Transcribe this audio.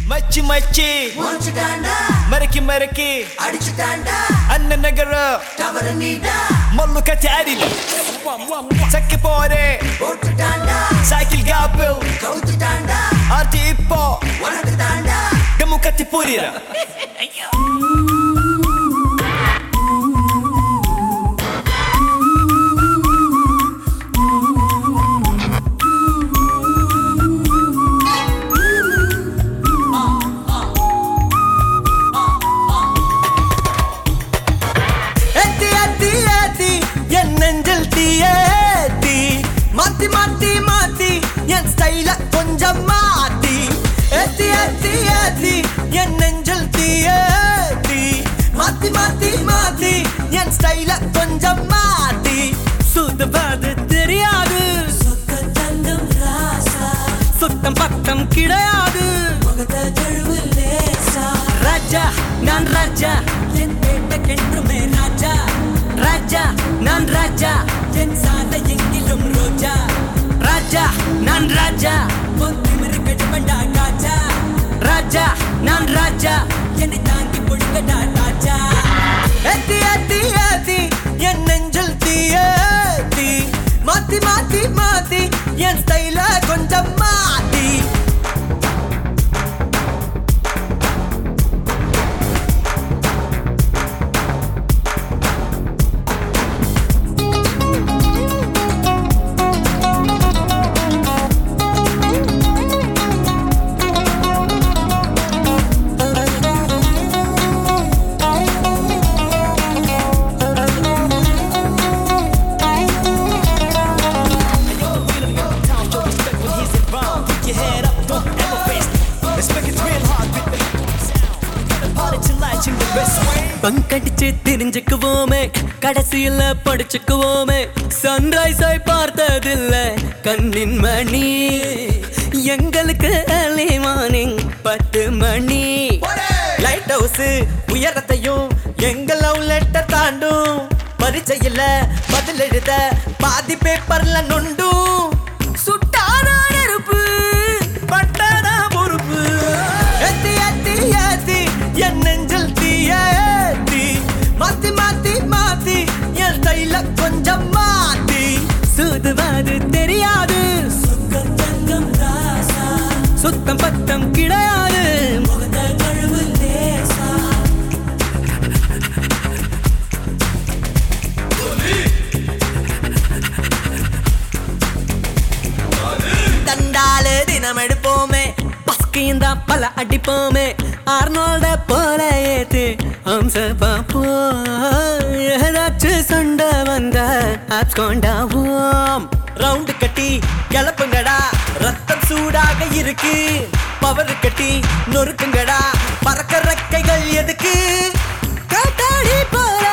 மச்சி மச்சி முடிச்சுட்டாண்டா மறக்கி மறக்கி அடிச்சுட்டாண்டா அண்ணன் நகர தவறு நீடா மல்லு கட்டி அடி சக்கி போறே போட்டுட்டாண்டா சைக்கிள் காப்பில் கவுத்துட்டாண்டா ஆர்டி இப்போ உனக்கு தாண்டா கம்மு கத்தி புரியுற ஏத்தி ஏத்தி ஏத்தி என் நெஞ்சில் தீயேத்தி மாத்தி மாத்தி மாத்தி என் ஸ்டைல கொஞ்சம் மாத்தி ஏத்தி ஏத்தி ஏத்தி என் நெஞ்சில் தீயேத்தி மாத்தி மாத்தி மாத்தி என் ஸ்டைல கொஞ்சம் மாத்தி சுத்தப்பாது தெரியாது சொக்க தங்கம் ராசா சுத்தம் பத்தம் கிடையாது முகத்த தழுவு லேசா ராஜா நான் ராஜா என் பேட்டக்கென்றுமே ராஜா ராஜா நான் ராஜா என் சாலை எங்கிலும் ரோஜா ராஜா நான் ராஜா பொத்திமிரு கடுபண்டா ராஜா ராஜா நான் ராஜா என்னை தாங்கி பொழுங்கடா ராஜா ஏத்தி ஏத்தி ஏத்தி என் நெஞ்சில் தீயேத்தி மாத்தி மாத்தி மாத்தி என் ஸ்டைல கொஞ்சம் மாத்தி பங்கடிச்சு தெரிஞ்சுக்குவோமே கடைசியில படிச்சுக்குவோமே சன்ரைஸ் ஆய் பார்த்ததில்ல கண்ணின் மணி எங்களுக்கு early மார்னிங் பத்து மணி லைட் ஹவுஸ் உயரத்தையும் எங்க லவ் லெட்டர் தாண்டும் பரீட்சையில பதில் எழுத பாதி பேப்பர்ல நொண்டும் சுட்டாதா நெருப்பு பட்டாதா பொறுப்பு ஏத்தி ஏத்தி ஏத்தி என் நெஞ்சில் தீயேத்தி மாத்தி மாத்தி மாத்தி என் ஸ்டைல கொஞ்சம் மாத்தி சுதுவாது தெரியாது சொக்க தங்கம் ராசா சுத்தம் பத்தம் கிடையாது முகத்த தழுவு லேசா தண்டால தினம் எடுப்போமே பஸ்கையும் தான் பல அடிப்போமே ஆர்னோல்ட போல ஏத்து அம்ச பாப்போம் ஏதாச்சும் சண்டை வந்த ஆப்ஸ் கொண்டாவோம் ரவுண்டு கட்டி கிளப்புங்கடா ரத்தம் சூடாக இருக்கு பவர் கட்டி நொறுக்குங்கடா பறக்க ரெக்கைகள் எதுக்கு காத்தாடி போல